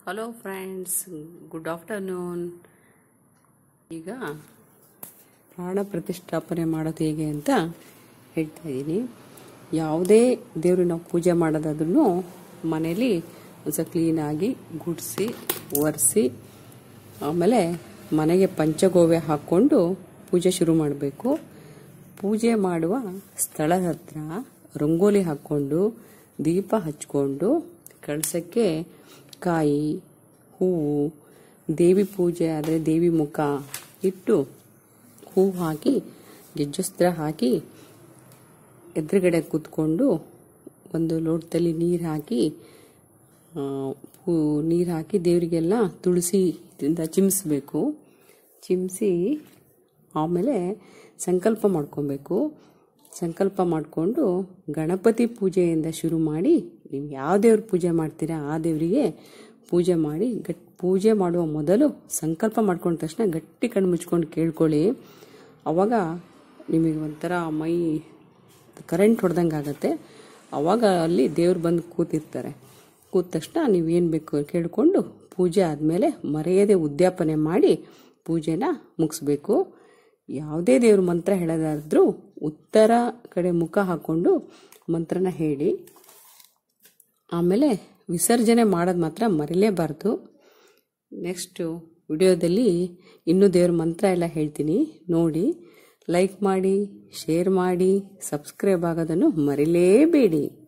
hello friends good afternoon ಈಗ ಪ್ರಾಣ ಪ್ರತಿಷ್ಠಾಪನೆ ಮಾಡೋದು ಹೇಗೆ ಅಂತ ಹೇಳ್ತಾ ಇದ್ದೀನಿ ಯಾವುದೇ ದೇವ್ರಿಗೆ ನಾವು ಪೂಜೆ ಮಾಡೋದಾದ್ರೂ ಮನೇಲಿ ಒಂದು ಸ್ವಲ್ಪ ಕ್ಲೀನಾಗಿ ಗುಡಿಸಿ ಒರೆಸಿ ಆಮೇಲೆ ಮನೆಗೆ ಪಂಚಗೋವೆ ಹಾಕ್ಕೊಂಡು ಪೂಜೆ ಶುರು ಮಾಡಬೇಕು ಪೂಜೆ ಮಾಡುವ ಸ್ಥಳದ ಹತ್ರ ರಂಗೋಲಿ ಹಾಕ್ಕೊಂಡು ದೀಪ ಹಚ್ಕೊಂಡು ಕಳಸಕ್ಕೆ ಕಾಯಿ ಹೂವು ದೇವಿ ಪೂಜೆ ಆದರೆ ದೇವಿ ಮುಖ ಇಟ್ಟು ಹೂವು ಹಾಕಿ ಗೆಜ್ಜಸ್ತ್ರ ಹಾಕಿ ಎದುರುಗಡೆ ಕೂತ್ಕೊಂಡು ಒಂದು ಲೋಟದಲ್ಲಿ ನೀರು ಹಾಕಿ ನೀರು ಹಾಕಿ ದೇವರಿಗೆಲ್ಲ ತುಳಸಿಯಿಂದ ಚಿಮ್ಮಿಸ್ಬೇಕು ಚಿಮ್ಮಿಸಿ ಆಮೇಲೆ ಸಂಕಲ್ಪ ಮಾಡ್ಕೊಬೇಕು ಸಂಕಲ್ಪ ಮಾಡಿಕೊಂಡು ಗಣಪತಿ ಪೂಜೆಯಿಂದ ಶುರು ಮಾಡಿ ನೀವು ಯಾವ ದೇವ್ರ ಪೂಜೆ ಮಾಡ್ತೀರಾ ಆ ದೇವರಿಗೆ ಪೂಜೆ ಮಾಡಿ ಗಟ್ ಪೂಜೆ ಮಾಡುವ ಮೊದಲು ಸಂಕಲ್ಪ ಮಾಡ್ಕೊಂಡ ತಕ್ಷಣ ಗಟ್ಟಿ ಕಣ್ಣು ಮುಚ್ಕೊಂಡು ಕೇಳ್ಕೊಳ್ಳಿ ಅವಾಗ ನಿಮಗೆ ಒಂಥರ ಮೈ ಕರೆಂಟ್ ಹೊಡೆದಂಗೆ ಆಗುತ್ತೆ ಅವಾಗ ಅಲ್ಲಿ ದೇವ್ರು ಬಂದು ಕೂತಿರ್ತಾರೆ ಕೂತ ತಕ್ಷಣ ನೀವು ಏನು ಬೇಕು ಕೇಳಿಕೊಂಡು ಪೂಜೆ ಆದಮೇಲೆ ಮರೆಯದೆ ಉದ್ಯಾಪನೆ ಮಾಡಿ ಪೂಜೆನ ಮುಗಿಸ್ಬೇಕು ಯಾವುದೇ ದೇವ್ರ ಮಂತ್ರ ಹೇಳೋದಾದ್ರೂ ಉತ್ತರ ಕಡೆ ಮುಖ ಹಾಕ್ಕೊಂಡು ಮಂತ್ರನ ಹೇಳಿ ಆಮೇಲೆ ವಿಸರ್ಜನೆ ಮಾಡೋದು ಮಾತ್ರ ಮರಿಲೇಬಾರ್ದು ನೆಕ್ಸ್ಟು ವಿಡಿಯೋದಲ್ಲಿ ಇನ್ನೂ ದೇವ್ರ ಮಂತ್ರ ಎಲ್ಲ ಹೇಳ್ತೀನಿ ನೋಡಿ ಲೈಕ್ ಮಾಡಿ ಶೇರ್ ಮಾಡಿ ಸಬ್ಸ್ಕ್ರೈಬ್ ಆಗೋದನ್ನು ಮರಿಲೇಬೇಡಿ